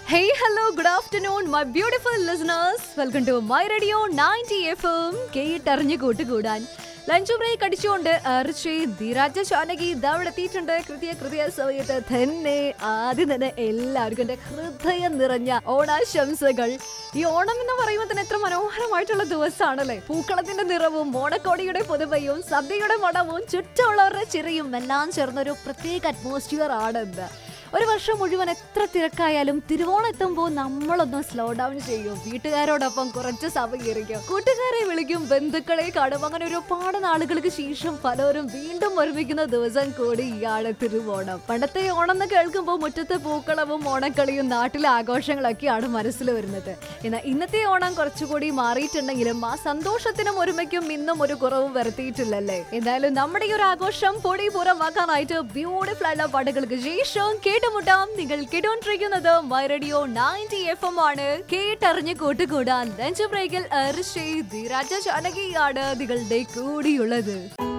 Hey, hello, good afternoon, my beautiful listeners. Welcome to my radio 90 FM. കേട്ടറിഞ്ഞ് കൂട്ടുകൂടാൻ lunch break അടിച്ചുകൊണ്ട് അർച്ചി ധീരാജ ചാനകി ഇതവിടെ എത്തിയിട്ടുണ്ട് കൃത്യ കൃത്യ സമയത്ത് തന്നെ ആദ്യം തന്നെ എല്ലാവർക്കും എന്റെ ഹൃദയം നിറഞ്ഞ ഓണാശംസകൾ ഈ ഓണം എന്ന് പറയുമ്പോൾ തന്നെ എത്ര മനോഹരമായിട്ടുള്ള ദിവസമാണല്ലേ പൂക്കളത്തിന്റെ നിറവും ഓണക്കോടിയുടെ പുതുമയും സദ്യയുടെ മണവും ചുറ്റുമുള്ളവരുടെ ചിറയും എല്ലാം ചേർന്നൊരു പ്രത്യേക അറ്റ്മോസ്ഫിയർ ആണെന്ന് ഒരു വർഷം മുഴുവൻ എത്ര തിരക്കായാലും തിരുവോണം എത്തുമ്പോൾ നമ്മളൊന്ന് സ്ലോ ഡൗൺ ചെയ്യും വീട്ടുകാരോടൊപ്പം കുറച്ച് സമയം ഇരിക്കും കൂട്ടുകാരെ വിളിക്കും ബന്ധുക്കളെ കാണും അങ്ങനെ ഒരുപാട് നാളുകൾക്ക് ശേഷം പലരും വീണ്ടും ഒരുമിക്കുന്ന ദിവസം കൂടിയാണ് തിരുവോണം പണ്ടത്തെ ഓണം എന്ന് കേൾക്കുമ്പോൾ മുറ്റത്തെ പൂക്കളവും ഓണക്കളിയും നാട്ടിലെ ആഘോഷങ്ങളൊക്കെയാണ് മനസ്സിൽ വരുന്നത് എന്നാൽ ഇന്നത്തെ ഓണം കുറച്ചുകൂടി മാറിയിട്ടുണ്ടെങ്കിലും ആ സന്തോഷത്തിനും ഒരുമയ്ക്കും ഇന്നും ഒരു കുറവും വരുത്തിയിട്ടില്ലല്ലേ എന്തായാലും നമ്മുടെ ഈ ഒരു ആഘോഷം പൊടി പൂരമാക്കാനായിട്ട് ബ്യൂട്ടിഫുൾ ആയിട്ടുള്ള പാട്ടുകൾക്ക് ശേഷം കേട്ടുമുട്ടാം നിങ്ങൾ കേട്ടോണ്ടിരിക്കുന്നത് my radio ninety F M ആണ് കേട്ടറിഞ്ഞ് കൂട്ടുകൂടാൻ ലഞ്ച് ബ്രേക്കിൽ അർഷി ധീരാജ ചാനകിയാണ് നിങ്ങളുടെ കൂടിയുള്ളത്